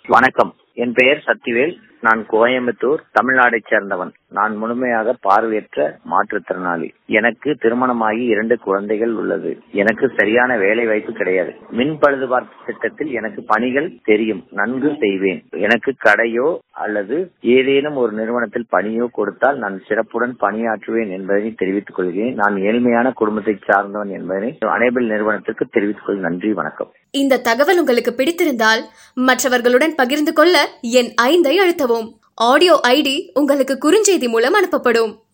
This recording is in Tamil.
வணக்கம் என் பெயர் சக்திவேல் நான் கோயம்புத்தூர் தமிழ்நாடைச் சேர்ந்தவன் நான் முழுமையாக பார்வையற்ற மாற்றுத்திறனாளி எனக்கு திருமணமாகி இரண்டு குழந்தைகள் உள்ளது எனக்கு சரியான வேலை வாய்ப்பு கிடையாது மின் பழுதுபார்ப்பு திட்டத்தில் எனக்கு பணிகள் தெரியும் நன்கு செய்வேன் எனக்கு கடையோ அல்லது ஏதேனும் ஒரு நிறுவனத்தில் பணியோ கொடுத்தால் நான் சிறப்புடன் பணியாற்றுவேன் என்பதை தெரிவித்துக் கொள்கிறேன் நான் ஏழ்மையான குடும்பத்தை சார்ந்தவன் என்பதனை அனேபிள் நிறுவனத்திற்கு தெரிவித்துக் கொள் நன்றி வணக்கம் இந்த தகவல் உங்களுக்கு பிடித்திருந்தால் மற்றவர்களுடன் பகிர்ந்து கொள்ள என் ஐந்தை அழுத்தவும் ஆடியோ ஐடி உங்களுக்கு குறுஞ்செய்தி மூலம் அனுப்பப்படும்